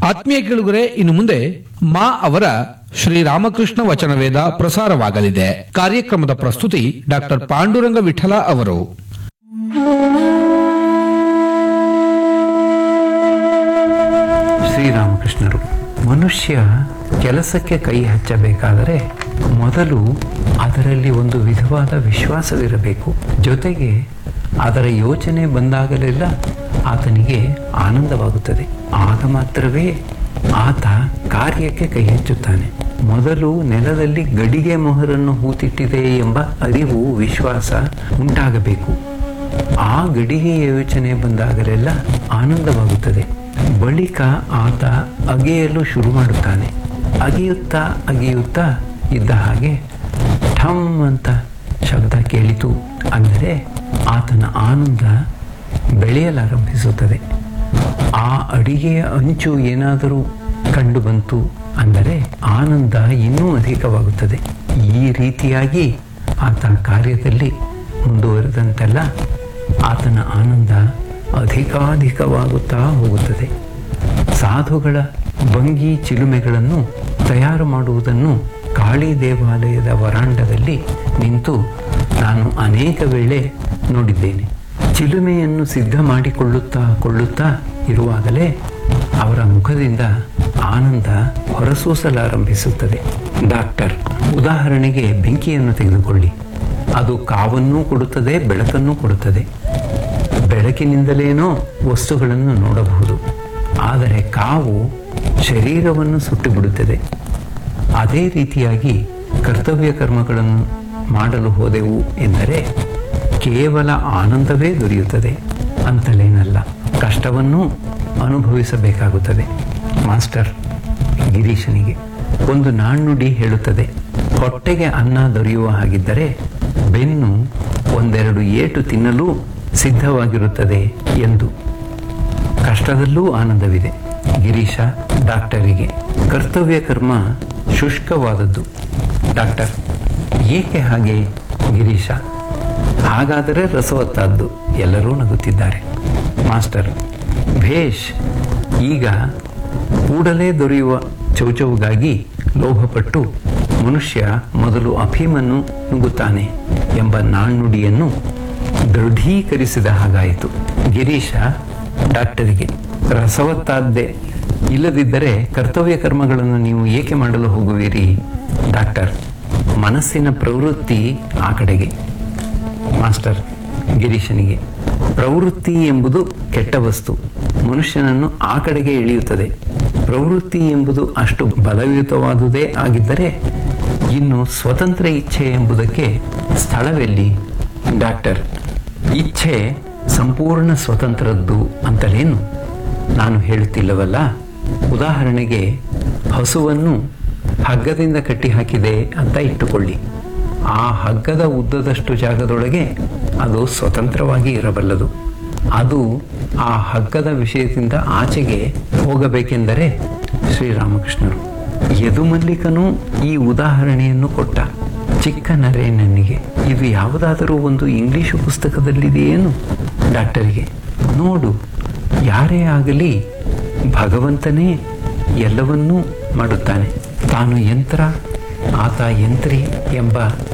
ಆತ್ಮೀಯ ಕೇಳುಗರೆ ಇನ್ನು ಮುಂದೆ ಮಾ ಅವರ ಶ್ರೀರಾಮಕೃಷ್ಣ ವಚನವೇದ ಪ್ರಸಾರವಾಗಲಿದೆ ಕಾರ್ಯಕ್ರಮದ ಪ್ರಸ್ತುತಿ ಡಾಕ್ಟರ್ ಪಾಂಡುರಂಗ ವಿಠಲ ಅವರು ಶ್ರೀರಾಮಕೃಷ್ಣರು ಮನುಷ್ಯ ಕೆಲಸಕ್ಕೆ ಕೈ ಹಚ್ಚಬೇಕಾದರೆ ಮೊದಲು ಅದರಲ್ಲಿ ಒಂದು ವಿಧವಾದ ವಿಶ್ವಾಸವಿರಬೇಕು ಜೊತೆಗೆ ಅದರ ಯೋಚನೆ ಬಂದಾಗಲೆಲ್ಲ ಆತನಿಗೆ ಆನಂದವಾಗುತ್ತದೆ ಆಗ ಮಾತ್ರವೇ ಆತ ಕಾರ್ಯಕ್ಕೆ ಕೈ ಹಚ್ಚುತ್ತಾನೆ ಮೊದಲು ನೆಲದಲ್ಲಿ ಗಡಿಗೆ ಮೊಹರನ್ನು ಹೂತಿಟ್ಟಿದೆ ಎಂಬ ಅರಿವು ವಿಶ್ವಾಸ ಉಂಟಾಗಬೇಕು ಆ ಗಡಿಗೆಯ ಯೋಚನೆ ಬಂದಾಗಲೆಲ್ಲ ಆನಂದವಾಗುತ್ತದೆ ಬಳಿಕ ಆತ ಅಗೆಯಲು ಶುರು ಮಾಡುತ್ತಾನೆ ಅಗೆಯುತ್ತಾ ಅಗೆಯುತ್ತಾ ಇದ್ದ ಹಾಗೆ ಠಮ್ ಅಂತ ಶಬ್ದ ಕೇಳಿತು ಅಂದರೆ ಆತನ ಆನಂದ ಬೆಳೆಯಲಾರಂಭಿಸುತ್ತದೆ ಆ ಅಡಿಗೆಯ ಅಂಚು ಏನಾದರೂ ಕಂಡು ಬಂತು ಅಂದರೆ ಆನಂದ ಇನ್ನೂ ಅಧಿಕವಾಗುತ್ತದೆ ಈ ರೀತಿಯಾಗಿ ಆತ ಕಾರ್ಯದಲ್ಲಿ ಮುಂದುವರೆದಂತೆಲ್ಲ ಆತನ ಆನಂದ ಅಧಿಕಾಧಿಕವಾಗುತ್ತಾ ಹೋಗುತ್ತದೆ ಸಾಧುಗಳ ಬಂಗಿ ಚಿಲುಮೆಗಳನ್ನು ತಯಾರು ಮಾಡುವುದನ್ನು ಕಾಳಿ ದೇವಾಲಯದ ವರಾಂಡದಲ್ಲಿ ನಿಂತು ನಾನು ಅನೇಕ ವೇಳೆ ನೋಡಿದ್ದೇನೆ ಚಿಲುಮೆಯನ್ನು ಸಿದ್ಧ ಮಾಡಿಕೊಳ್ಳುತ್ತಾ ಕೊಳ್ಳುತ್ತಾ ಇರುವಾಗಲೇ ಅವರ ಮುಖದಿಂದ ಆನಂದ ಹೊರಸೂಸಲಾರಂಭಿಸುತ್ತದೆ ಡಾಕ್ಟರ್ ಉದಾಹರಣೆಗೆ ಬೆಂಕಿಯನ್ನು ತೆಗೆದುಕೊಳ್ಳಿ ಅದು ಕಾವನ್ನೂ ಕೊಡುತ್ತದೆ ಬೆಳಕನ್ನೂ ಕೊಡುತ್ತದೆ ಬೆಳಕಿನಿಂದಲೇನೋ ವಸ್ತುಗಳನ್ನು ನೋಡಬಹುದು ಆದರೆ ಕಾವು ಶರೀರವನ್ನು ಸುಟ್ಟು ಬಿಡುತ್ತದೆ ಅದೇ ರೀತಿಯಾಗಿ ಕರ್ತವ್ಯ ಕರ್ಮಗಳನ್ನು ಮಾಡಲು ಹೋದೆವು ಎಂದರೆ ಕೇವಲ ಆನಂದವೇ ದೊರೆಯುತ್ತದೆ ಅಂತಲೇನಲ್ಲ ಕಷ್ಟವನ್ನೂ ಅನುಭವಿಸಬೇಕಾಗುತ್ತದೆ ಮಾಸ್ಟರ್ ಗಿರೀಶನಿಗೆ ಒಂದು ನಾಣ್ಣುಡಿ ಹೇಳುತ್ತದೆ ಹೊಟ್ಟೆಗೆ ಅನ್ನ ದೊರೆಯುವ ಹಾಗಿದ್ದರೆ ಬೆನ್ನು ಒಂದೆರಡು ಏಟು ತಿನ್ನಲು ಸಿದ್ಧವಾಗಿರುತ್ತದೆ ಎಂದು ಕಷ್ಟದಲ್ಲೂ ಆನಂದವಿದೆ ಗಿರೀಶ ಡಾಕ್ಟರಿಗೆ ಕರ್ತವ್ಯ ಕರ್ಮ ಶುಷ್ಕವಾದದ್ದು ಡಾಕ್ಟರ್ ಏಕೆ ಹಾಗೆ ಗಿರೀಶ ಹಾಗಾದರೆ ರಸವತ್ತಾದ್ದು ಎಲ್ಲರೂ ನಗುತ್ತಿದ್ದಾರೆ ಮಾಸ್ಟರ್ ಭೇಷ್ ಈಗ ಕೂಡಲೇ ದೊರೆಯುವ ಚೌಚೌಗಾಗಿ ಲೋಭಪಟ್ಟು ಮನುಷ್ಯ ಮೊದಲು ಅಫೀಮನ್ನು ನುಗ್ಗುತ್ತಾನೆ ಎಂಬ ನಾಣ್ಣುಡಿಯನ್ನು ದೃಢೀಕರಿಸಿದ ಹಾಗಾಯಿತು ಗಿರೀಶ ಡಾಕ್ಟರಿಗೆ ರಸವತ್ತಾದ್ದೇ ಇಲ್ಲದಿದ್ದರೆ ಕರ್ತವ್ಯ ಕರ್ಮಗಳನ್ನು ನೀವು ಏಕೆ ಮಾಡಲು ಹೋಗುವಿರಿ ಡಾಕ್ಟರ್ ಮನಸ್ಸಿನ ಪ್ರವೃತ್ತಿ ಆ ಕಡೆಗೆ ಮಾಸ್ಟರ್ ಗಿರೀಶನಿಗೆ ಪ್ರವೃತ್ತಿ ಎಂಬುದು ಕೆಟ್ಟ ವಸ್ತು ಮನುಷ್ಯನನ್ನು ಆ ಕಡೆಗೆ ಎಳೆಯುತ್ತದೆ ಪ್ರವೃತ್ತಿ ಎಂಬುದು ಅಷ್ಟು ಬಲಯುತವಾದುದೇ ಆಗಿದ್ದರೆ ಇನ್ನು ಸ್ವತಂತ್ರ ಇಚ್ಛೆ ಎಂಬುದಕ್ಕೆ ಸ್ಥಳವೆಲ್ಲಿ ಡಾಕ್ಟರ್ ಇಚ್ಛೆ ಸಂಪೂರ್ಣ ಸ್ವತಂತ್ರದ್ದು ಅಂತಲೇನು ನಾನು ಹೇಳುತ್ತಿಲ್ಲವಲ್ಲ ಉದಾಹರಣೆಗೆ ಹಸುವನ್ನು ಹಗ್ಗದಿಂದ ಕಟ್ಟಿ ಹಾಕಿದೆ ಅಂತ ಇಟ್ಟುಕೊಳ್ಳಿ ಆ ಹಗ್ಗದ ಉದ್ದದಷ್ಟು ಜಾಗದೊಳಗೆ ಅದು ಸ್ವತಂತ್ರವಾಗಿ ಇರಬಲ್ಲದು ಅದು ಆ ಹಗ್ಗದ ವಿಷಯದಿಂದ ಆಚೆಗೆ ಹೋಗಬೇಕೆಂದರೆ ಶ್ರೀರಾಮಕೃಷ್ಣರು ಯದುಮಲ್ಲಿಕನು ಈ ಉದಾಹರಣೆಯನ್ನು ಕೊಟ್ಟ ಚಿಕ್ಕ ನರೆ ನನಗೆ ಇದು ಯಾವುದಾದರೂ ಒಂದು ಇಂಗ್ಲಿಷು ಪುಸ್ತಕದಲ್ಲಿದೆಯೇನು ಡಾಕ್ಟರಿಗೆ ನೋಡು ಯಾರೇ ಆಗಲಿ ಭಗವಂತನೇ ಎಲ್ಲವನ್ನೂ ಮಾಡುತ್ತಾನೆ ತಾನು ಯಂತ್ರ ಆತ ಯಂತ್ರಿ ಎಂಬ